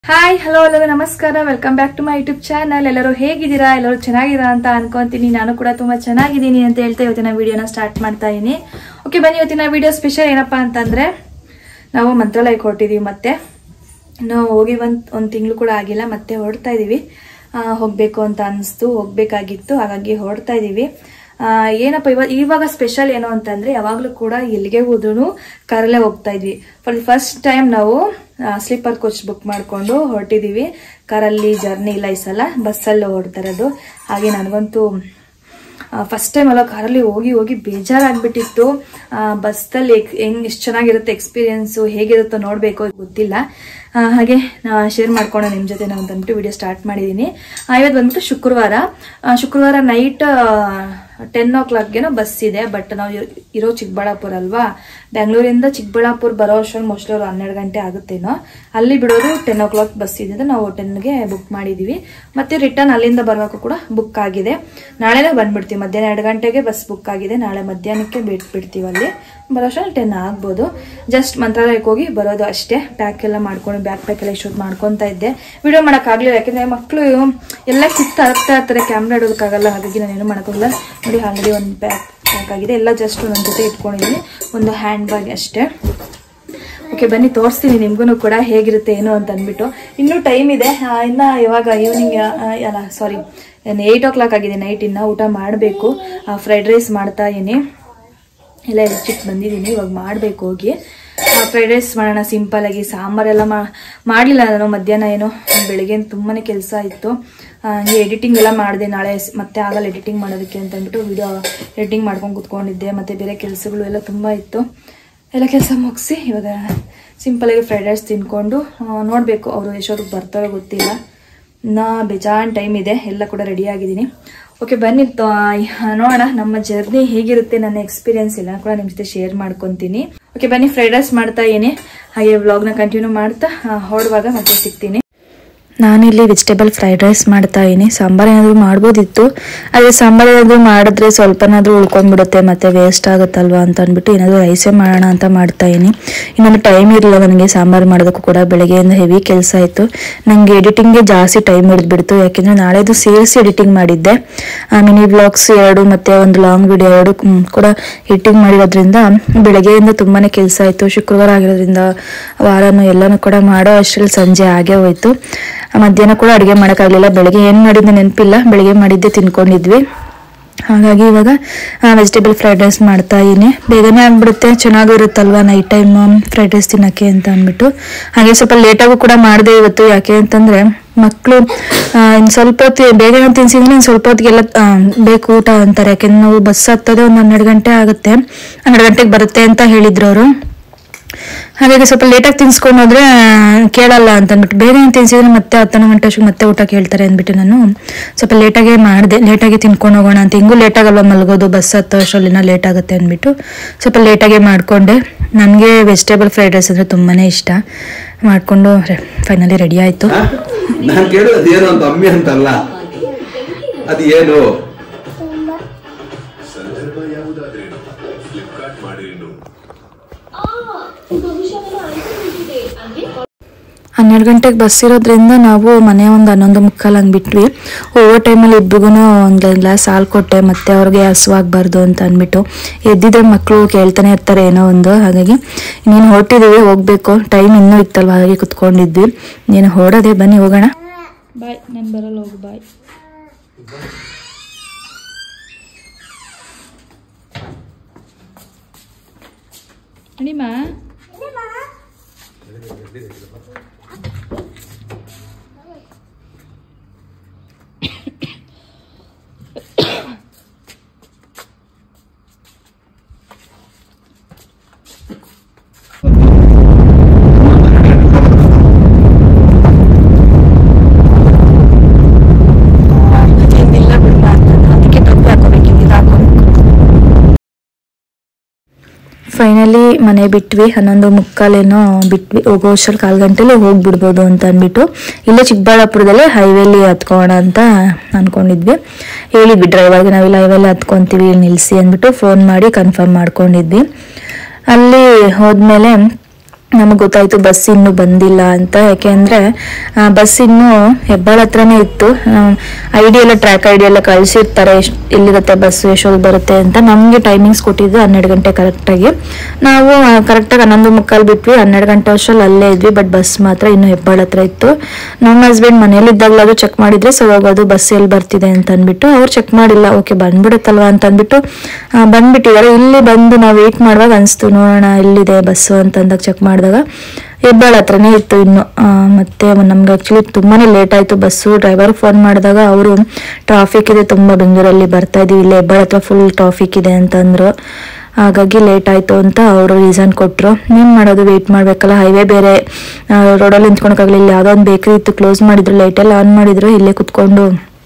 hi hello ಎಲ್ಲರೂ ನಮಸ್ಕಾರ welcome back to my YouTube channel ಎಲ್ಲರೂ ಹೇಗಿದ್ದೀರಾ ಎಲ್ಲರೂ ಚೆನ್ನಾಗಿರಾ ಅಂತ ಅನ್ಕೊಂತೀನಿ ನಾನು ಕೂಡ ತುಂಬಾ ಚೆನ್ನಾಗಿದ್ದೀನಿ ಅಂತ ಹೇಳ್ತಾ ಇವತ್ತಿನ ವಿಡಿಯೋನ ಸ್ಟಾರ್ಟ್ ಮಾಡ್ತಾ ಇದ್ದೀನಿ ಓಕೆ ಬನ್ನಿ ಇವತ್ತಿನ ವಿಡಿಯೋ ಸ್ಪೆಷಲ್ ಏನಪ್ಪಾ ಅಂತಂದ್ರೆ ನಾವು ಮಂತ್ರಾಲಯಕ್ಕೆ ಹೊರಟಿದೀವಿ ಮತ್ತೆ ನಾವು ಹೋಗಿ ಒಂದ್ ಒಂದ್ ತಿಂಗಳು ಕೂಡ ಆಗಿಲ್ಲ ಮತ್ತೆ ಹೊರಡ್ತಾ ಇದೀವಿ ಆ, ಹೋಗ್ಬೇಕು ಅಂತ ಅನಿಸ್ತು ಹೋಗ್ಬೇಕಾಗಿತ್ತು ಹಾಗಾಗಿ ಹೊರಡ್ತಾ ಇದೀವಿ ಆ, ಏನಪ್ಪ ಇವಾಗ ಇವಾಗ ಸ್ಪೆಷಲ್ ಏನು ಅಂತಂದ್ರೆ ಯಾವಾಗ್ಲೂ ಕೂಡ ಎಲ್ಲಿಗೆ ಹೋದ್ರು ಕಾರಲ್ಲೇ ಹೋಗ್ತಾ ಇದ್ವಿ ಫಾರ್ ದಿ ಫಸ್ಟ್ ಟೈಮ್ ನಾವು ಸ್ಲೀಪರ್ ಕೋಚ್ ಬುಕ್ ಮಾಡ್ಕೊಂಡು ಹೊರಟಿದೀವಿ ಕಾರಲ್ಲಿ ಜರ್ನಿ ಇಲ್ಲ ಈ ಸಲ ಬಸ್ಸಲ್ಲಿ ಹೊರಡ್ತಾ ಇರೋದು ಹಾಗೆ ನನಗಂತೂ ಫಸ್ಟ್ ಟೈಮ್ ಅಲ್ಲ ಕಾರಲ್ಲಿ ಹೋಗಿ ಹೋಗಿ ಬೇಜಾರಾಗ್ಬಿಟ್ಟಿತ್ತು ಬಸ್ಸಲ್ಲಿ ಹೆಂಗ್ ಎಷ್ಟು ಚೆನ್ನಾಗಿರುತ್ತೆ ಎಕ್ಸ್ಪೀರಿಯನ್ಸು ಹೇಗಿರುತ್ತೋ ನೋಡಬೇಕು ಗೊತ್ತಿಲ್ಲ ಆ, ಹಾಗೆ ಶೇರ್ ಮಾಡ್ಕೊಂಡು ನಿಮ್ಮ ಜೊತೆ ನಾನು ಬಂದ್ಬಿಟ್ಟು ವಿಡಿಯೋ ಸ್ಟಾರ್ಟ್ ಮಾಡಿದ್ದೀನಿ ಇವತ್ತು ಬಂದ್ಬಿಟ್ಟು ಶುಕ್ರವಾರ ಆ, ಶುಕ್ರವಾರ ನೈಟ್ ಟೆನ್ ಓ ಕ್ಲಾಕ್ಗೆನೋ ಬಸ್ ಇದೆ ಬಟ್ ನಾವು ಇರೋ- ಇರೋ ಚಿಕ್ಕಬಳ್ಳಾಪುರ ಅಲ್ವಾ ಬೆಂಗಳೂರಿಂದ ಚಿಕ್ಕಬಳ್ಳಾಪುರ ಬರೋ ಅಷ್ಟರಲ್ಲಿ ಮೋಸ್ಟ್ಲಿ ಅವ್ರು ಹನ್ನೆರಡು ಗಂಟೆ ಆಗುತ್ತೇನೋ ಅಲ್ಲಿ ಬಿಡೋದು ಟೆನ್ ಓ ಕ್ಲಾಕ್ ಬಸ್ ಇದೆ ಅಂತ ನಾವು ಟೆನ್ಗೆ ಬುಕ್ ಮಾಡಿದೀವಿ ಮತ್ತೆ ರಿಟರ್ನ್ ಅಲ್ಲಿಂದ ಬರೋಕ್ಕೂ ಕೂಡ ಬುಕ್ ಆಗಿದೆ ನಾಳೆನೇ ಬಂದ್ಬಿಡ್ತೀವಿ ಮಧ್ಯಾಹ್ನ ಎರಡು ಗಂಟೆಗೆ ಬಸ್ ಬುಕ್ ಆಗಿದೆ ನಾಳೆ ಮಧ್ಯಾಹ್ನಕ್ಕೆ ಬಿಟ್ ಬಿಡ್ತೀವಿ ಅಲ್ಲಿ ಬರೋ ಅಷ್ಟರಲ್ಲಿ ಟೆನ್ ಆಗ್ಬೋದು ಜಸ್ಟ್ ಮಂತ್ರಾಲಯಕ್ಕೆ ಹೋಗಿ ಬರೋದು ಅಷ್ಟೇ ಪ್ಯಾಕ್ ಎಲ್ಲ ಮಾಡ್ಕೊಂಡು ಬ್ಯಾಗ್ ಪ್ಯಾಕ್ ಎಲ್ಲ ಇಷ್ಟೊತ್ತು ಮಾಡ್ಕೊತಾ ಇದ್ದೆ ವಿಡಿಯೋ ಮಾಡೋಕ್ಕಾಗಲಿಲ್ಲ ಯಾಕಂದ್ರೆ ಮಕ್ಕಳು ಎಲ್ಲ ಕಿತ್ತ ಹತ್ತಾ ಇರ್ತಾರೆ ಕ್ಯಾಮ್ರಾ ಇಡೋದಕ್ಕಾಗಲ್ಲ ಹಾಗಾಗಿ ನಾನು ಏನು ಮಾಡೋಕ್ಕಾಗಲ್ಲ ನೋಡಿ ಆಲ್ರೆಡಿ ಒಂದು ಬ್ಯಾಗ್ ಪ್ಯಾಕ್ ಆಗಿದೆ ಎಲ್ಲ ಜಸ್ಟ್ ನನ್ನ ಜೊತೆ ಇಟ್ಕೊಂಡಿದ್ದೀನಿ ಒಂದು ಹ್ಯಾಂಡ್ ಬ್ಯಾಗ್ ಅಷ್ಟೇ ಓಕೆ ಬನ್ನಿ ತೋರಿಸ್ತೀನಿ ನಿಮ್ಗೂ ಕೂಡ ಹೇಗಿರುತ್ತೆ ಏನು ಅಂತ ಅಂದ್ಬಿಟ್ಟು ಇನ್ನೂ ಟೈಮ್ ಇದೆ ಆ, ಇನ್ನ ಯಾವಾಗ ಈವ್ನಿಂಗ್ ಅಲ್ಲ ಸಾರಿ ಏಯ್ಟ್ ಓ ಕ್ಲಾಕ್ ಆಗಿದೆ ನೈಟ್ ಇನ್ನ ಊಟ ಮಾಡಬೇಕು ಫ್ರೈಡ್ ರೈಸ್ ಮಾಡ್ತಾ ಇದೀನಿ ಎಲ್ಲ ಎಲೆಕ್ಟ್ರಿಕ್ ಬಂದಿದ್ದೀನಿ ಇವಾಗ ಮಾಡಬೇಕು ಹೋಗಿ ಫ್ರೈಡ್ ರೈಸ್ ಮಾಡೋಣ ಸಿಂಪಲ್ ಆಗಿ ಸಾಂಬಾರೆಲ್ಲ ಮಾ ಮಾಡಲಿಲ್ಲ ನಾನು ಮಧ್ಯಾಹ್ನ ಏನು ಬೆಳಿಗ್ಗೆ ತುಂಬಾ ಕೆಲಸ ಇತ್ತು ಹಂಗೆ ಎಡಿಟಿಂಗ್ ಎಲ್ಲ ಮಾಡಿದೆ ನಾಳೆ ಸ್- ಮತ್ತೆ ಆಗಲ್ಲ ಎಡಿಟಿಂಗ್ ಮಾಡೋದಕ್ಕೆ ಅಂತ ಅಂದ್ಬಿಟ್ಟು ವಿಡಿಯೋ ಎಡಿಟಿಂಗ್ ಮಾಡ್ಕೊಂಡು ಕುತ್ಕೊಂಡಿದ್ದೆ ಮತ್ತು ಬೇರೆ ಕೆಲಸಗಳು ಎಲ್ಲ ತುಂಬ ಇತ್ತು ಎಲ್ಲ ಕೆಲಸ ಮುಗಿಸಿ ಇವಾಗ ಸಿಂಪಲಾಗಿ ಫ್ರೈಡ್ ರೈಸ್ ತಿನ್ಕೊಂಡು ನೋಡಬೇಕು ಅವರು ಎಷ್ಟೊತ್ತಿಗೆ ಬರ್ತಾರೋ ಗೊತ್ತಿಲ್ಲ ನಾ ಬೇಜಾನ್ ಟೈಮ್ ಇದೆ ಎಲ್ಲ ಕೂಡ ರೆಡಿ ಆಗಿದ್ದೀನಿ ಓಕೆ ಬನ್ನಿ ತ- ನೋಡೋಣ ನಮ್ಮ ಜರ್ನಿ ಹೇಗಿರುತ್ತೆ ನನ್ನ ಎಕ್ಸ್ಪೀರಿಯನ್ಸ್ ಎಲ್ಲ ಕೂಡ ನಿಮ್ಮ ಜೊತೆ ಶೇರ್ ಮಾಡ್ಕೊತೀನಿ ಓಕೆ ಬನ್ನಿ ಫ್ರೈಡ್ ರೈಸ್ ಮಾಡ್ತಾ ಇದೀನಿ ಹಾಗೆ ವ್ಲಾಗ್ನ ಕಂಟಿನ್ಯೂ ಮಾಡ್ತಾ ಆ, ಹೊರಡುವಾಗ ಮತ್ತೆ ಸಿಗ್ತೀನಿ ನಾನಿಲ್ಲಿ ವೆಜಿಟೇಬಲ್ ಫ್ರೈಡ್ ರೈಸ್ ಮಾಡ್ತಾ ಇದೀನಿ ಸಾಂಬಾರ್ ಏನಾದರೂ ಮಾಡ್ಬೋದಿತ್ತು ಅದೇ ಸಾಂಬಾರ್ ಏನಾದರೂ ಮಾಡಿದ್ರೆ ಸ್ವಲ್ಪನಾದ್ರೂ ಉಳ್ಕೊಂಡ್ಬಿಡುತ್ತೆ ಮತ್ತೆ ವೇಸ್ಟ್ ಆಗುತ್ತಲ್ವಾ ಅಂತ ಅಂದ್ಬಿಟ್ಟು ಏನಾದರೂ ರೈಸೇ ಮಾಡೋಣ ಅಂತ ಮಾಡ್ತಾ ಇದೀನಿ ಇನ್ನೊಂದು ಟೈಮ್ ಇರಲಿಲ್ಲ ನನಗೆ ಸಾಂಬಾರ್ ಮಾಡೋದಕ್ಕೂ ಕೂಡ ಬೆಳಗ್ಗೆಯಿಂದ ಹೆವಿ ಕೆಲಸ ಆಯಿತು ನನಗೆ ಎಡಿಟಿಂಗ್ಗೆ ಜಾಸ್ತಿ ಟೈಮ್ ಹಿಡಿದ್ಬಿಡ್ತು ಯಾಕೆಂದರೆ ನಾಳೆದು ಸೇರಿಸಿ ಎಡಿಟಿಂಗ್ ಮಾಡಿದ್ದೆ ಮಿನಿ ಬ್ಲಾಗ್ಸ್ ಎರಡು ಮತ್ತೆ ಒಂದು ಲಾಂಗ್ ವಿಡಿಯೋ ಎರಡು ಮ್, ಕೂಡ ಎಡಿಟಿಂಗ್ ಮಾಡಿರೋದ್ರಿಂದ ಬೆಳಗ್ಗೆಯಿಂದ ತುಂಬಾ ಕೆಲಸ ಆಯಿತು ಶುಕ್ರವಾರ ಆಗಿರೋದ್ರಿಂದ ವಾರನೂ ಎಲ್ಲನೂ ಕೂಡ ಮಾಡೋ ಅಷ್ಟರಲ್ಲಿ ಸಂಜೆ ಆಗೇ ಹೋಯ್ತು ಆ, ಮಧ್ಯಾಹ್ನ ಕೂಡ ಅಡುಗೆ ಮಾಡೋಕ್ಕಾಗಲಿಲ್ಲ ಬೆಳಗ್ಗೆ ಏನು ಮಾಡಿದ್ದೆ ನೆನಪಿಲ್ಲ ಬೆಳಗ್ಗೆ ಮಾಡಿದ್ದೆ ತಿನ್ಕೊಂಡಿದ್ವಿ ಹಾಗಾಗಿ ಇವಾಗ ವೆಜಿಟೇಬಲ್ ಫ್ರೈಡ್ ರೈಸ್ ಮಾಡ್ತಾ ಇದೀನಿ ಬೇಗನೆ ಆಗ್ಬಿಡುತ್ತೆ ಚೆನ್ನಾಗೂ ಇರುತ್ತಲ್ವಾ ನೈಟ್ ಟೈಮ್ ಫ್ರೈಡ್ ರೈಸ್ ತಿನ್ನೋಕ್ಕೆ ಅಂತ ಅಂದ್ಬಿಟ್ಟು ಹಾಗೆ ಸ್ವಲ್ಪ ಲೇಟಾಗೂ ಕೂಡ ಮಾಡಿದೆ ಇವತ್ತು ಯಾಕೆ ಅಂತಂದರೆ ಮಕ್ಕಳು ಇನ್ನು ಸ್ವಲ್ಪ ಹೊತ್ತು ಬೇಗ ತಿನ್ಸಿದ್ರೆ ಇನ್ನು ಸ್ವಲ್ಪ ಹೊತ್ತಿಗೆಲ್ಲ ಆ, ಬೇಕು ಊಟ ಅಂತಾರೆ ಯಾಕೆಂದ್ರೆ ನಾವು ಬಸ್ ಹತ್ತೋದೇ ಒಂದು ಹನ್ನೆರಡು ಗಂಟೆ ಆಗುತ್ತೆ ಹನ್ನೆರಡು ಗಂಟೆಗೆ ಬರುತ್ತೆ ಅಂತ ಹೇಳಿದ್ರು ಅವರು ಹಾಗಾಗಿ ಸ್ವಲ್ಪ ಲೇಟಾಗಿ ತಿನ್ಸ್ಕೊಂಡು ಹೋದ್ರೆ ಆ, ಕೇಳಲ್ಲ ಅಂತ ಅಂದ್ಬಿಟ್ಟು ಬೇಗ ತಿನ್ಸಿದ್ರೆ ಮತ್ತೆ ಹತ್ತೊಂದು ಗಂಟೆ ಅಷ್ಟೊತ್ತಿಗೆ ಮತ್ತೆ ಊಟ ಕೇಳ್ತಾರೆ ಅಂದ್ಬಿಟ್ಟು ನಾನು ಸ್ವಲ್ಪ ಲೇಟಾಗೆ ಮಾಡಿದೆ ಲೇಟಾಗಿ ತಿನ್ಕೊಂಡು ಹೋಗೋಣ ಅಂತ ಹಿಂಗೂ ಲೇಟಾಗಲ್ವ ಮಲಗೋದು ಬಸ್ ಹತ್ತೋ ಅಷ್ಟರಲ್ಲಿನ ಲೇಟ್ ಆಗುತ್ತೆ ಅಂದ್ಬಿಟ್ಟು ಸ್ವಲ್ಪ ಲೇಟಾಗೆ ಮಾಡಿಕೊಂಡೆ ನನಗೆ ವೆಜಿಟೇಬಲ್ ಫ್ರೈಡ್ ರೈಸ್ ಅಂದರೆ ತುಂಬಾ ಇಷ್ಟ ಮಾಡಿಕೊಂಡು ಫೈನಲಿ ರೆಡಿ ಆಯಿತು ನಾನು ಕೇಳಿದ್ರೆ ಅದೇನು ಅಂತ ಅಮ್ಮಿ ಅಂತಲ್ಲ ಅದು ಏನು ಹನ್ನೆರಡು ಗಂಟೆಗೆ ಬಸ್ ಇರೋದ್ರಿಂದ ನಾವು ಮನೆ ಒಂದು ಹನ್ನೊಂದು ಮುಕ್ಕಾಲು ಹಂಗೆ ಬಿಟ್ವಿ ಹೋಗೋ ಟೈಮಲ್ಲಿ ಇಬ್ರಿಗೂ ಒಂದು ಗ್ಲಾಸ್ ಹಾಲು ಕೊಟ್ಟೆ ಮತ್ತೆ ಅವ್ರಿಗೆ ಹಸುವಾಗಬಾರ್ದು ಅಂತ ಅಂದ್ಬಿಟ್ಟು ಎದ್ದಿದ್ರೆ ಮಕ್ಕಳು ಕೇಳ್ತಾನೆ ಇರ್ತಾರೆ ಏನೋ ಒಂದು ಹಾಗಾಗಿ ನೀನು ಹೊರಟಿದ್ದೀವಿ ಹೋಗ್ಬೇಕು ಟೈಮ್ ಇನ್ನೂ ಇತ್ತಲ್ವ ಹಾಗಾಗಿ ಕುತ್ಕೊಂಡಿದ್ವಿ ನೀನು ಹೊರಡೋದೆ ಬನ್ನಿ ಹೋಗೋಣ ಬಾಯ್ ನಾನು ಬರಲ್ಲ ಹೋಗು ಬಾಯ್ ಅಣಿಮಾ ಫೈನಲಿ ಮನೆ ಬಿಟ್ವಿ ಹನ್ನೊಂದು ಮುಕ್ಕಾಲೇನೋ ಬಿಟ್ವಿ ಹೋಗೋ ಅಷ್ಟ್ರಲ್ಲಿ ಕಾಲು ಗಂಟೆಲಿ ಹೋಗ್ಬಿಡ್ಬೋದು ಅಂತ ಅಂದ್ಬಿಟ್ಟು ಇಲ್ಲೇ ಚಿಕ್ಕಬಳ್ಳಾಪುರದಲ್ಲೇ ಹೈವೇಲಿ ಹತ್ಕೋಣ ಅಂತ ಅನ್ಕೊಂಡಿದ್ವಿ ಹೇಳಿದ್ವಿ ಡ್ರೈವರ್ಗೆ ನಾವಿಲ್ಲ ಹೈವೇಲಿ ಹತ್ಕೊಂತೀವಿ ಇಲ್ಲಿ ನಿಲ್ಲಿಸಿ ಅಂದ್ಬಿಟ್ಟು ಫೋನ್ ಮಾಡಿ ಕನ್ಫರ್ಮ್ ಮಾಡ್ಕೊಂಡಿದ್ವಿ ಅಲ್ಲಿ ಹೋದ್ಮೇಲೆ ನಮಗೆ ಗೊತ್ತಾಯ್ತು ಬಸ್ ಇನ್ನೂ ಬಂದಿಲ್ಲ ಅಂತ ಯಾಕೆಂದ್ರೆ ಆ, ಬಸ್ ಇನ್ನು ಹೆಬ್ಬಾಳ ಹತ್ರನೇ ಇತ್ತು ಐಡಿ ಎಲ್ಲ ಟ್ರ್ಯಾಕ್ ಐಡಿ ಎಲ್ಲ ಕಳಿಸಿರ್ತಾರೆ ಎಷ್ಟು ಎಲ್ಲಿರುತ್ತೆ ಬಸ್ ಎಷ್ಟೊತ್ತು ಬರುತ್ತೆ ಅಂತ ನಮಗೆ ಟೈಮಿಂಗ್ಸ್ ಕೊಟ್ಟಿದ್ದು ಹನ್ನೆರಡು ಗಂಟೆ ಕರೆಕ್ಟಾಗಿ ನಾವು ಕರೆಕ್ಟಾಗಿ ಹನ್ನೊಂದು ಮುಕ್ಕಾಲು ಬಿಟ್ವಿ ಹನ್ನೆರಡು ಗಂಟೆ ಅಷ್ಟರಲ್ಲಿ ಅಲ್ಲೇ ಇದ್ವಿ ಬಟ್ ಬಸ್ ಮಾತ್ರ ಇನ್ನು ಹೆಬ್ಬಾಳ ಹತ್ರ ಇತ್ತು ನಮ್ಮ ಹಸ್ಬೆಂಡ್ ಮನೇಲಿದ್ದಾಗಲಾದ್ರೂ ಚೆಕ್ ಮಾಡಿದ್ರೆ ಸೊ ಹೋಗೋದು ಬಸ್ ಎಲ್ಲಿ ಬರ್ತಿದೆ ಅಂತ ಅಂದ್ಬಿಟ್ಟು ಅವ್ರು ಚೆಕ್ ಮಾಡಿಲ್ಲ ಓಕೆ ಬಂದ್ಬಿಡುತ್ತಲ್ವಾ ಅಂತ ಅಂದ್ಬಿಟ್ಟು ಆ, ಬಂದ್ಬಿಟ್ಟಿದ್ದಾರೆ ಇಲ್ಲಿ ಬಂದು ನಾವು ವೇಟ್ ಮಾಡುವಾಗ ಅನಿಸ್ತು ನೋಡೋಣ ಎಲ್ಲಿದೆ ಬಸ್ಸು ಅಂತ ಅಂದಾಗ ಚೆಕ್ ಮಾಡಿದಾಗ ಹೆಬ್ಬಾಳ ಹತ್ರನೇ ಇತ್ತು ಇನ್ನು ಆ, ಮತ್ತೆ ನಮ್ಗೆ ಆಕ್ಚುಲಿ ತುಂಬಾನೇ ಲೇಟ್ ಆಯ್ತು ಬಸ್ಸು ಡ್ರೈವರ್ ಫೋನ್ ಮಾಡಿದಾಗ ಅವರು ಟ್ರಾಫಿಕ್ ಇದೆ ತುಂಬಾ ಬೆಂಗಳೂರಲ್ಲಿ ಬರ್ತಾ ಇದೀವಿ ಇಲ್ಲಿ ಹೆಬ್ಬಾಳ ಹತ್ರ ಫುಲ್ ಟ್ರಾಫಿಕ್ ಇದೆ ಅಂತಂದ್ರು ಹಾಗಾಗಿ ಲೇಟ್ ಆಯ್ತು ಅಂತ ಅವರು ರೀಸನ್ ಕೊಟ್ರು ಏನ್ ಮಾಡೋದು ವೇಟ್ ಮಾಡ್ಬೇಕಲ್ಲ ಹೈವೇ ಬೇರೆ ರೋಡಲ್ಲಿ ನಿಂತ್ಕೊಳಕ್ಕಾಗಲಿಲ್ಲ ಯಾವುದೋ ಒಂದು ಬೇಕರಿ ಇತ್ತು ಕ್ಲೋಸ್ ಮಾಡಿದ್ರು ಲೈಟ್ ಎಲ್ಲ ಆನ್ ಮಾಡಿದ್ರು ಇಲ್ಲೇ ಕುತ್ಕೊಂಡು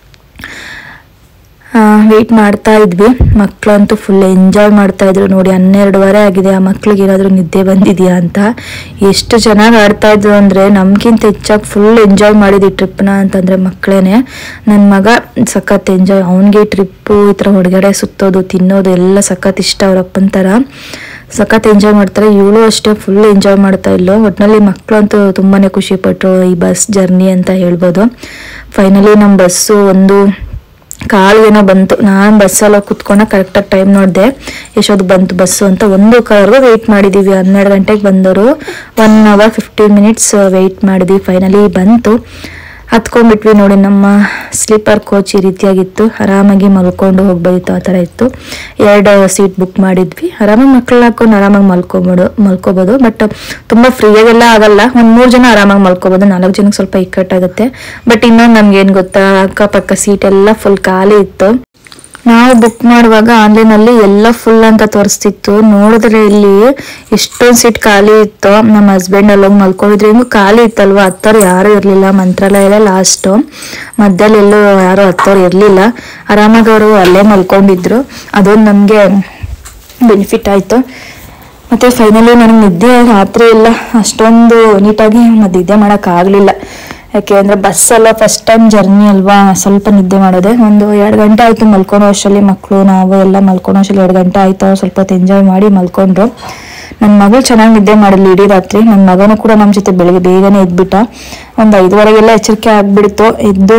ವೆಯ್ಟ್ ಮಾಡ್ತಾ ಇದ್ವಿ ಮಕ್ಕಳಂತೂ ಫುಲ್ ಎಂಜಾಯ್ ಮಾಡ್ತಾ ಇದ್ರು ನೋಡಿ ಹನ್ನೆರಡುವರೆ ಆಗಿದೆ ಆ ಮಕ್ಳಿಗೆ ಏನಾದರೂ ನಿದ್ದೆ ಬಂದಿದೆಯಾ ಅಂತ ಎಷ್ಟು ಚೆನ್ನಾಗಿ ಆಡ್ತಾ ಇದ್ರು ಅಂದ್ರೆ ನಮ್ಗಿಂತ ಹೆಚ್ಚಾಗಿ ಫುಲ್ ಎಂಜಾಯ್ ಮಾಡಿದ್ವಿ ಟ್ರಿಪ್ನ ಅಂತಂದ್ರೆ ಮಕ್ಕಳೇನೆ ನನ್ನ ಮಗ ಸಖತ್ ಎಂಜಾಯ್ ಅವನಿಗೆ ಟ್ರಿಪ್ಪು ಈ ಥರ ಹೊರಗಡೆ ಸುತ್ತೋದು ತಿನ್ನೋದು ಎಲ್ಲ ಸಖತ್ ಇಷ್ಟ ಅವ್ರ ಅಪ್ಪನ ಥರ ಸಖತ್ ಎಂಜಾಯ್ ಮಾಡ್ತಾರೆ ಇವಳು ಅಷ್ಟೇ ಫುಲ್ ಎಂಜಾಯ್ ಮಾಡ್ತಾ ಇಲ್ಲೋ ಒಟ್ನಲ್ಲಿ ಮಕ್ಕಳಂತೂ ತುಂಬಾನೇ ಖುಷಿ ಪಟ್ರು ಈ ಬಸ್ ಜರ್ನಿ ಅಂತ ಹೇಳ್ಬೋದು ಫೈನಲಿ ನಮ್ಮ ಬಸ್ಸು ಒಂದು ಕಾಲ್ಗೇನೋ ಬಂತು ನಾನು ಬಸ್ಸಲ್ಲ ಕುತ್ಕೊಂಡ ಕರೆಕ್ಟಾಗಿ ಟೈಮ್ ನೋಡಿದೆ ಎಷ್ಟೊತ್ತು ಬಂತು ಬಸ್ಸು ಅಂತ ಒಂದು ಕಾರ್ಗೂ ವೆಯ್ಟ್ ಮಾಡಿದ್ದೀವಿ ಹನ್ನೆರಡು ಗಂಟೆಗೆ ಬಂದವರು one hour fifteen minutes wait ಮಾಡಿದ್ವಿ ಫೈನಲಿ ಬಂತು ಹತ್ಕೊಂಡ್ಬಿಟ್ವಿ ನೋಡಿ ನಮ್ಮ ಸ್ಲೀಪರ್ ಕೋಚ್ ಈ ರೀತಿಯಾಗಿತ್ತು ಆರಾಮಾಗಿ ಮಲ್ಕೊಂಡು ಹೋಗ್ಬೋದಿತ್ತು ಆ ಥರ ಇತ್ತು ಎರಡು ಸೀಟ್ ಬುಕ್ ಮಾಡಿದ್ವಿ ಆರಾಮಾಗಿ ಮಕ್ಕಳನ್ನ ಹಾಕೊಂಡು ಆರಾಮಾಗಿ ಮಲ್ಕೊಬೋದು ಮಲ್ಕೋಬೋದು ಬಟ್ ತುಂಬ ಫ್ರೀಯಾಗೆಲ್ಲ ಆಗಲ್ಲ ಒಂದು ಮೂರು ಜನ ಆರಾಮಾಗಿ ಮಲ್ಕೋಬೋದು ನಾಲ್ಕು ಜನಕ್ಕೆ ಸ್ವಲ್ಪ ಇಕ್ಕಟ್ಟಾಗುತ್ತೆ ಬಟ್ ಇನ್ನೊಂದು ನಮ್ಗೆ ಏನು ಗೊತ್ತಾ ಅಕ್ಕಪಕ್ಕ ಸೀಟ್ ಎಲ್ಲ ಫುಲ್ ಖಾಲಿ ಇತ್ತು ನಾವು ಬುಕ್ ಮಾಡುವಾಗ ಆನ್ಲೈನಲ್ಲಿ ಎಲ್ಲ ಫುಲ್ ಅಂತ ತೋರಿಸ್ತಿತ್ತು ನೋಡಿದ್ರೆ ಇಲ್ಲಿ ಎಷ್ಟೊಂದು ಸೀಟ್ ಖಾಲಿ ಇತ್ತು ನಮ್ಮ ಹಸ್ಬೆಂಡ್ ಅಲ್ಲಿ ಹೋಗಿ ಮಲ್ಕೊಂಡಿದ್ರೆ ಹಿಂಗೂ ಖಾಲಿ ಇತ್ತಲ್ವಾ ಹತ್ತೋರು ಯಾರು ಇರಲಿಲ್ಲ ಮಂತ್ರಾಲಯ ಲಾಸ್ಟು ಮಧ್ಯದಲ್ಲಿ ಎಲ್ಲೂ ಯಾರು ಹತ್ತೋರು ಇರಲಿಲ್ಲ ಆರಾಮಾಗಿ ಅವರು ಅಲ್ಲೇ ಮಲ್ಕೊಂಡಿದ್ರು ಅದೊಂದು ನಮಗೆ ಬೆನಿಫಿಟ್ ಆಯಿತು ಮತ್ತು ಫೈನಲಿ ನನಗೆ ನಿದ್ದೆ ರಾತ್ರಿ ಎಲ್ಲ ಅಷ್ಟೊಂದು ನೀಟಾಗಿ ಮತ್ತೆ ನಿದ್ದೆ ಮಾಡೋಕ್ಕಾಗಲಿಲ್ಲ ಯಾಕೆ ಅಂದರೆ ಬಸ್ಸಲ್ಲ ಫಸ್ಟ್ ಟೈಮ್ ಜರ್ನಿ ಅಲ್ವಾ ಸ್ವಲ್ಪ ನಿದ್ದೆ ಮಾಡೋದೆ ಒಂದು ಎರಡು ಗಂಟೆ ಆಯಿತು ಮಲ್ಕೊಳೋ ಅಷ್ಟರಲ್ಲಿ ಮಕ್ಕಳು ನಾವು ಎಲ್ಲ ಮಲ್ಕೊಳೋ ಅಷ್ಟರಲ್ಲಿ ಎರಡು ಗಂಟೆ ಆಯಿತು ಸ್ವಲ್ಪ ಹೊತ್ತು ಎಂಜಾಯ್ ಮಾಡಿ ಮಲ್ಕೊಂಡ್ರು ನನ್ನ ಮಗಳು ಚೆನ್ನಾಗಿ ನಿದ್ದೆ ಮಾಡಿದ್ಲು ಇಡೀ ರಾತ್ರಿ ನನ್ನ ಮಗನೂ ಕೂಡ ನಮ್ಮ ಜೊತೆ ಬೆಳಿಗ್ಗೆ ಬೇಗನೆ ಎದ್ಬಿಟ್ಟ ಒಂದು ಐದುವರೆಗೆಲ್ಲ ಎಚ್ಚರಿಕೆ ಆಗ್ಬಿಡ್ತು ಎದ್ದು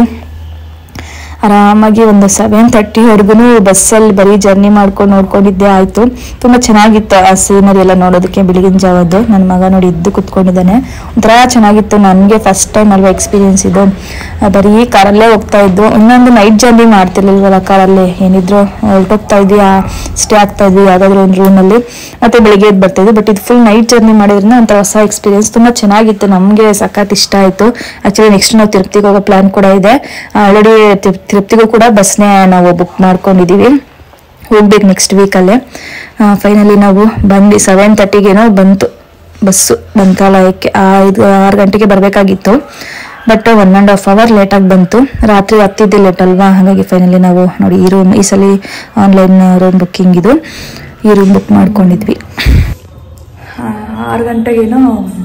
ಆರಾಮಾಗಿ ಒಂದು ಸೆವೆನ್ ತರ್ಟಿವರೆಗೂ ಬಸ್ಸಲ್ಲಿ ಬರೀ ಜರ್ನಿ ಮಾಡ್ಕೊಂಡು ನೋಡ್ಕೊಂಡಿದ್ದೆ ಆಯ್ತು ತುಂಬಾ ಚೆನ್ನಾಗಿತ್ತು ಆ ಸೀನರಿ ಎಲ್ಲ ನೋಡೋದಕ್ಕೆ ಬೆಳಗಿನ ಜಾವದ್ದು ನನ್ನ ಮಗ ನೋಡಿ ಇದ್ದು ಕುತ್ಕೊಂಡಿದ್ದಾನೆ ಒಂಥರ ಚೆನ್ನಾಗಿತ್ತು ನನಗೆ ಫಸ್ಟ್ ಟೈಮ್ ಅಲ್ವಾ ಎಕ್ಸ್ಪೀರಿಯನ್ಸ್ ಇದು ಆ, ಬರೀ ಕಾರಲ್ಲೇ ಹೋಗ್ತಾ ಇದ್ದು ಇನ್ನೊಂದು ನೈಟ್ ಜರ್ನಿ ಮಾಡ್ತಿರ್ಲಿಲ್ವಲ್ಲ ಕಾರಲ್ಲಿ ಏನಿದ್ರು ಹೊರಟೋಗ್ತಾ ಇದ್ವಿ ಸ್ಟೇ ಆಗ್ತಾ ಇದ್ವಿ ಯಾವ್ದಾದ್ರು ಒಂದು ರೂಮಲ್ಲಿ ಮತ್ತೆ ಬೆಳಿಗ್ಗೆ ಎದ್ದು ಬರ್ತಾ ಇದ್ವಿ ಬಟ್ ಇದು ಫುಲ್ ನೈಟ್ ಜರ್ನಿ ಮಾಡಿದ್ರಿಂದ ಒಂಥರ ಹೊಸ ಎಕ್ಸ್ಪೀರಿಯನ್ಸ್ ತುಂಬಾ ಚೆನ್ನಾಗಿತ್ತು ನಮಗೆ ಸಖತ್ ಇಷ್ಟ ಆಯ್ತು ಆಕ್ಚುಲಿ ನೆಕ್ಸ್ಟ್ ನಾವು ತಿರುಪತಿಗೆ ಹೋಗೋ ಪ್ಲಾನ್ ಕೂಡ ಇದೆ ಆಲ್ರೆಡಿ ತಿರುಪತಿಗೂ ಕೂಡ ಬಸ್ನೇ ನಾವು ಬುಕ್ ಮಾಡ್ಕೊಂಡಿದೀವಿ ಹೋಗ್ಬೇಕು ನೆಕ್ಸ್ಟ್ ವೀಕಲ್ಲೇ ಫೈನಲಿ ನಾವು ಬಂದು ಸೆವೆನ್ ತರ್ಟಿಗೇನೋ ಬಂತು ಬಸ್ಸು ಮಂತ್ರಾಲಯಕ್ಕೆ ಐದು ಆರು ಗಂಟೆಗೆ ಬರಬೇಕಾಗಿತ್ತು but one and half hour ಲೇಟಾಗಿ ಬಂತು ರಾತ್ರಿ ಹತ್ತಿದ್ದೆ ಲೇಟ್ ಅಲ್ವಾ ಹಾಗಾಗಿ ಫೈನಲಿ ನಾವು ನೋಡಿ ಈ ರೂಮ್ ಈ ಸಲ ಆನ್ಲೈನ್ ರೂಮ್ ಬುಕ್ಕಿಂಗ್ ಇದು ಈ ರೂಮ್ ಬುಕ್ ಮಾಡ್ಕೊಂಡಿದ್ವಿ ಆರು ಗಂಟೆಗೇನೋ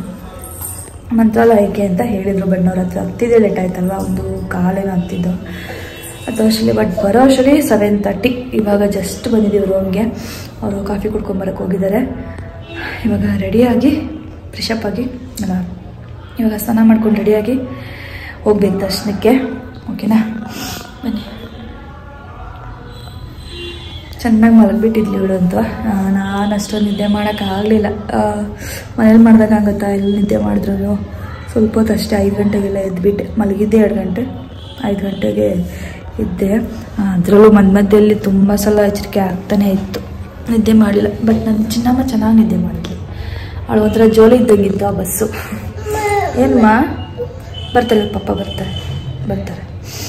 ಮಂತ್ರಾಲಯಕ್ಕೆ ಅಂತ ಹೇಳಿದ್ರು ಬಣ್ಣವ್ರ ಹತ್ರ ಹತ್ತಿದೆ ಲೇಟ್ ಆಯ್ತಲ್ವಾ ಒಂದು ಕಾಲೇನೋ ಹತ್ತಿದ್ದು ಅದು ಅಷ್ಟರಲ್ಲಿ ಬಟ್ ಬರೋ ಅಷ್ಟರಲ್ಲಿ ಸೆವೆನ್ ತರ್ಟಿ ಇವಾಗ ಜಸ್ಟ್ ಬಂದಿದ್ದೀವಿ ರೂಮ್ಗೆ ಅವರು ಕಾಫಿ ಕುಡ್ಕೊಂಬರಕ್ಕೆ ಹೋಗಿದ್ದಾರೆ ಇವಾಗ ರೆಡಿಯಾಗಿ ಫ್ರೆಶಪ್ ಆಗಿ ಅಲ್ಲ ಇವಾಗ ಸ್ನಾನ ಮಾಡ್ಕೊಂಡು ರೆಡಿಯಾಗಿ ಹೋಗ್ಬೇಕು ದರ್ಶನಕ್ಕೆ ಓಕೆನಾ ಬನ್ನಿ ಚೆನ್ನಾಗಿ ಮಲಗಿಬಿಟ್ಟಿದ್ಲಿ ಇವಳು ಅಂತ ನಾನು ಅಷ್ಟೊಂದು ನಿದ್ದೆ ಮಾಡೋಕ್ಕಾಗಲಿಲ್ಲ ಮನೇಲಿ ಮಾಡ್ದಾಗಂಗುತ್ತಾ ಇಲ್ಲಿ ನಿದ್ದೆ ಮಾಡಿದ್ರು ಸ್ವಲ್ಪ ಹೊತ್ತು ಅಷ್ಟೇ ಐದು ಗಂಟೆಗೆಲ್ಲ ಎದ್ಬಿಟ್ಟೆ ಮಲಗಿದ್ದೆ ಎರಡು ಗಂಟೆ ಐದು ಗಂಟೆಗೆ ಇದ್ದೆ ಅದರಲ್ಲೂ ಮಧ್ಯ ಮಧ್ಯದಲ್ಲಿ ತುಂಬ ಸಲ ಎಚ್ಚರಿಕೆ ಆಗ್ತಾನೆ ಇತ್ತು ನಿದ್ದೆ ಮಾಡಲಿಲ್ಲ ಬಟ್ ನನ್ನ ಚಿನ್ನಮ್ಮ ಚೆನ್ನಾಗಿ ನಿದ್ದೆ ಮಾಡಿದ್ಲು ಅವಳು ಒಂಥರ ಜೋಲಿ ಇದ್ದಂಗಿತ್ತು ಆ ಬಸ್ಸು ಏನಮ್ಮ ಬರ್ತಾರೆ ಪಪ್ಪ ಬರ್ತಾರೆ ಬರ್ತಾರೆ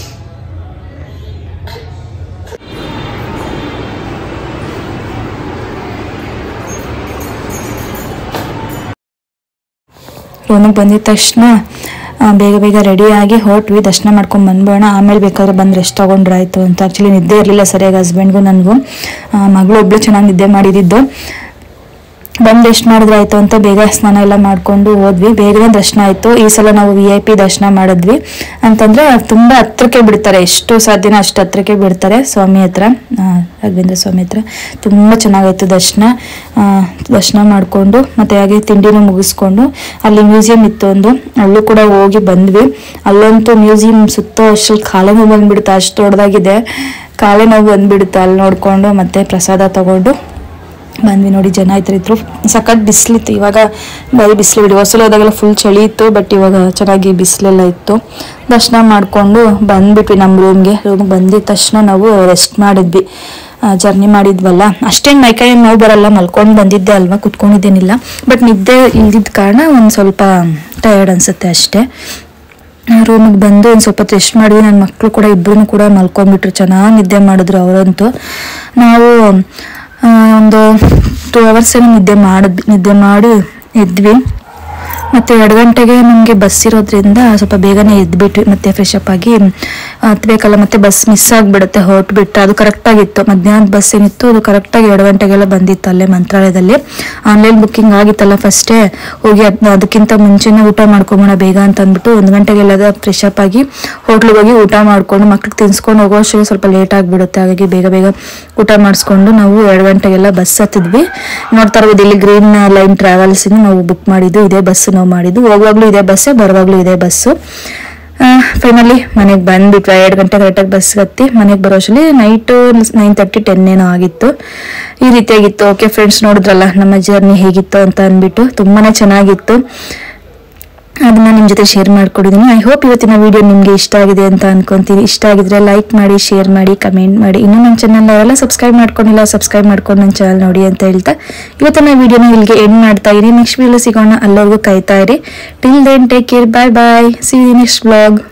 ರೂಮಿಗೆ ಬಂದಿದ ತಕ್ಷಣ ಆ, ಬೇಗ ಬೇಗ ರೆಡಿಯಾಗಿ ಹೊರಟ್ವಿ ದರ್ಶನ ಮಾಡ್ಕೊಂಡು ಬಂದ್ಬೋಣ ಆಮೇಲೆ ಬೇಕಾದ್ರೆ ಬಂದು ರೆಸ್ಟ್ ತಗೊಂಡ್ರಾಯ್ತು ಅಂತ ಆ್ಯಕ್ಚುಲಿ ನಿದ್ದೆ ಇರಲಿಲ್ಲ ಸರಿಯಾಗಿ ಹಸ್ಬೆಂಡ್ಗೂ ನನಗೂ ಮಗಳು ಒಬ್ಳು ಚೆನ್ನಾಗಿ ನಿದ್ದೆ ಮಾಡಿದ್ದು ಬಂದು ಎಷ್ಟು ಮಾಡಿದ್ರೆ ಆಯ್ತು ಅಂತ ಬೇಗ ಸ್ನಾನ ಎಲ್ಲ ಮಾಡ್ಕೊಂಡು ಹೋದ್ವಿ ಬೇಗನೆ ದರ್ಶನ ಆಯ್ತು ಈ ಸಲ ನಾವು ವಿ ಐ ಪಿ ದರ್ಶನ ಮಾಡಿದ್ವಿ ಅಂತಂದ್ರೆ ತುಂಬಾ ಹತ್ರಕ್ಕೆ ಬಿಡ್ತಾರೆ ಎಷ್ಟು ಸಾಧ್ಯನೋ ಅಷ್ಟು ಹತ್ರಕ್ಕೆ ಬಿಡ್ತಾರೆ ಸ್ವಾಮಿ ಹತ್ರ ಆ, ರಾಘವೇಂದ್ರ ಸ್ವಾಮಿ ಹತ್ರ ತುಂಬಾ ಚೆನ್ನಾಗಾಯ್ತು ದರ್ಶನ ಆ, ದರ್ಶನ ಮಾಡಿಕೊಂಡು ಮತ್ತೆ ಹಾಗೆ ತಿಂಡಿನೂ ಮುಗಿಸ್ಕೊಂಡು ಅಲ್ಲಿ ಮ್ಯೂಸಿಯಂ ಇತ್ತು ಒಂದು ಅಲ್ಲೂ ಕೂಡ ಹೋಗಿ ಬಂದ್ವಿ ಅಲ್ಲಂತೂ ಮ್ಯೂಸಿಯಂ ಸುತ್ತೋ ಅಷ್ಟು ಕಾಲೇ ನೋವು ಬಂದ್ಬಿಡುತ್ತೆ ಅಷ್ಟು ದೊಡ್ಡದಾಗಿದೆ ಕಾಲೇ ನೋವು ಬಂದ್ಬಿಡುತ್ತೆ ಅಲ್ಲಿ ನೋಡ್ಕೊಂಡು ಮತ್ತೆ ಪ್ರಸಾದ ತಗೊಂಡು ಬಂದ್ವಿ ನೋಡಿ ಜನ ಈ ಥರ ಇದ್ರು ಸಖತ್ ಬಿಸಿಲಿತ್ತು ಇವಾಗ ಬರೀ ಬಿಸಿಲು ಬಿಡಿ ಹೊಸಲು ಹೋದಾಗೆಲ್ಲ ಫುಲ್ ಚಳಿ ಇತ್ತು ಬಟ್ ಇವಾಗ ಚೆನ್ನಾಗಿ ಬಿಸಿಲೆಲ್ಲ ಇತ್ತು ದರ್ಶನ ಮಾಡಿಕೊಂಡು ಬಂದ್ಬಿಟ್ವಿ ನಮ್ಮ ರೂಮ್ಗೆ ರೂಮ್ಗೆ ಬಂದಿದ ತಕ್ಷಣ ನಾವು ರೆಸ್ಟ್ ಮಾಡಿದ್ವಿ ಜರ್ನಿ ಮಾಡಿದ್ವಲ್ಲ ಅಷ್ಟೇನು ಮೈಕೈ ನೋವು ಬರಲ್ಲ ಮಲ್ಕೊಂಡು ಬಂದಿದ್ದೆ ಅಲ್ವಾ ಕುತ್ಕೊಂಡಿದ್ದೇನಿಲ್ಲ ಬಟ್ ನಿದ್ದೆ ಇಲ್ದಿದ್ದ ಕಾರಣ ಒಂದು ಸ್ವಲ್ಪ ಟಯರ್ಡ್ ಅನ್ಸುತ್ತೆ ಅಷ್ಟೇ ರೂಮಿಗೆ ಬಂದು ಒಂದು ಸ್ವಲ್ಪ ರೆಸ್ಟ್ ಮಾಡಿದ್ವಿ ನನ್ನ ಮಕ್ಕಳು ಕೂಡ ಇಬ್ಬರೂ ಕೂಡ ಮಲ್ಕೊಂಡ್ಬಿಟ್ರು ಚೆನ್ನಾಗಿ ನಿದ್ದೆ ಮಾಡಿದ್ರು ಅವರಂತೂ ನಾವು ಆ, ಒಂದು ಟೂ ಅವರ್ಸ್ ಏನೋ ನಿದ್ದೆ ಮಾಡಿದ್ವಿ ನಿದ್ದೆ ಮಾಡಿ ಎದ್ವಿ ಮತ್ತು ಎರಡು ಗಂಟೆಗೆ ನಮಗೆ ಬಸ್ ಇರೋದ್ರಿಂದ ಸ್ವಲ್ಪ ಬೇಗನೆ ಎದ್ಬಿಟ್ವಿ ಮತ್ತೆ ಫ್ರೆಶ್ ಅಪ್ ಆಗಿ ಹತ್ಬೇಕಲ್ಲ ಮತ್ತೆ ಬಸ್ ಮಿಸ್ ಆಗಿಬಿಡುತ್ತೆ ಹೊರಟ್ಬಿಟ್ಟು ಅದು ಕರೆಕ್ಟಾಗಿತ್ತು ಮಧ್ಯಾಹ್ನದ ಬಸ್ ಏನಿತ್ತು ಅದು ಕರೆಕ್ಟಾಗಿ ಎರಡು ಗಂಟೆಗೆಲ್ಲ ಬಂದಿತ್ತು ಅಲ್ಲೇ ಮಂತ್ರಾಲಯದಲ್ಲಿ ಆನ್ಲೈನ್ ಬುಕ್ಕಿಂಗ್ ಆಗಿತ್ತಲ್ಲ ಫಸ್ಟೇ ಹೋಗಿ ಅದ್ನ ಅದಕ್ಕಿಂತ ಮುಂಚೆನೇ ಊಟ ಮಾಡ್ಕೊಂಬೋಣ ಬೇಗ ಅಂತ ಅಂದ್ಬಿಟ್ಟು ಒಂದು ಗಂಟೆಗೆಲ್ಲ ಫ್ರೆಶ್ ಅಪ್ ಆಗಿ ಹೋಟ್ಲಿಗೆ ಹೋಗಿ ಊಟ ಮಾಡ್ಕೊಂಡು ಮಕ್ಳಿಗೆ ತಿನ್ಸ್ಕೊಂಡು ಹೋಗೋ ಅಷ್ಟೊತ್ತಿಗೆ ಸ್ವಲ್ಪ ಲೇಟ್ ಆಗಿಬಿಡುತ್ತೆ ಹಾಗಾಗಿ ಬೇಗ ಬೇಗ ಊಟ ಮಾಡಿಸ್ಕೊಂಡು ನಾವು ಎರಡು ಗಂಟೆಗೆಲ್ಲ ಬಸ್ ಹತ್ತಿದ್ವಿ ನೋಡ್ತಾ ಇರ್ಬೋದು ಇಲ್ಲಿ ಗ್ರೀನ್ ಲೈನ್ ಟ್ರಾವೆಲ್ಸ್ ನಾವು ಬುಕ್ ಮಾಡಿದ್ದು ಇದೇ ಬಸ್ ನಾವು ಮಾಡಿದ್ದು ಹೋಗುವಾಗ್ಲೂ ಇದೇ ಬಸ್ಸೇ ಬರುವಾಗ್ಲೂ ಇದೇ ಬಸ್ಸು ಫೈನಲಿ ಮನೆಗೆ ಬಂದ್ಬಿಟ್ವಿ ಎರಡು ಗಂಟೆ ಕರೆಕ್ಟಾಗಿ ಬಸ್ ಹತ್ತಿ ಮನೆಗೆ ಬರೋ ಅಷ್ಟರಲ್ಲಿ ನೈಟು ನೈನ್ ತರ್ಟಿ ಟೆನ್ ಏನೋ ಆಗಿತ್ತು ಈ ರೀತಿಯಾಗಿತ್ತು ಓಕೆ ಫ್ರೆಂಡ್ಸ್ ನೋಡಿದ್ರಲ್ಲ ನಮ್ಮ ಜರ್ನಿ ಹೇಗಿತ್ತು ಅಂತ ಅಂದ್ಬಿಟ್ಟು ತುಂಬಾನೇ ಚೆನ್ನಾಗಿತ್ತು ಅದನ್ನ ನಿಮ್ಮ ಜೊತೆ ಶೇರ್ ಮಾಡ್ಕೊಡಿದ್ದೀನಿ ಐ ಹೋಪ್ ಇವತ್ತಿನ ವಿಡಿಯೋ ನಿಮಗೆ ಇಷ್ಟ ಆಗಿದೆ ಅಂತ ಅನ್ಕೊಂತೀನಿ ಇಷ್ಟ ಆಗಿದ್ರೆ ಲೈಕ್ ಮಾಡಿ ಶೇರ್ ಮಾಡಿ ಕಮೆಂಟ್ ಮಾಡಿ ಇನ್ನೂ ನನ್ನ ಚಾನಲ್ ಯಾರೆಲ್ಲ ಸಬ್ಸ್ಕ್ರೈಬ್ ಮಾಡ್ಕೊಂಡಿಲ್ಲ ಸಬ್ಸ್ಕ್ರೈಬ್ ಮಾಡ್ಕೊಂಡು ನನ್ನ ಚಾನಲ್ ನೋಡಿ ಅಂತ ಹೇಳ್ತಾ ಇವತ್ತಿನ ವಿಡಿಯೋನ ಇಲ್ಲಿಗೆ ಎಂಡ್ ಮಾಡ್ತಾ ಇರಿ ನೆಕ್ಸ್ಟ್ ವಿಡಿಯೋ ಸಿಗೋಣ ಅಲ್ಲವರೆಗೂ ಕಾಯ್ತಾ ಇರಿ till then take care bye bye see next blog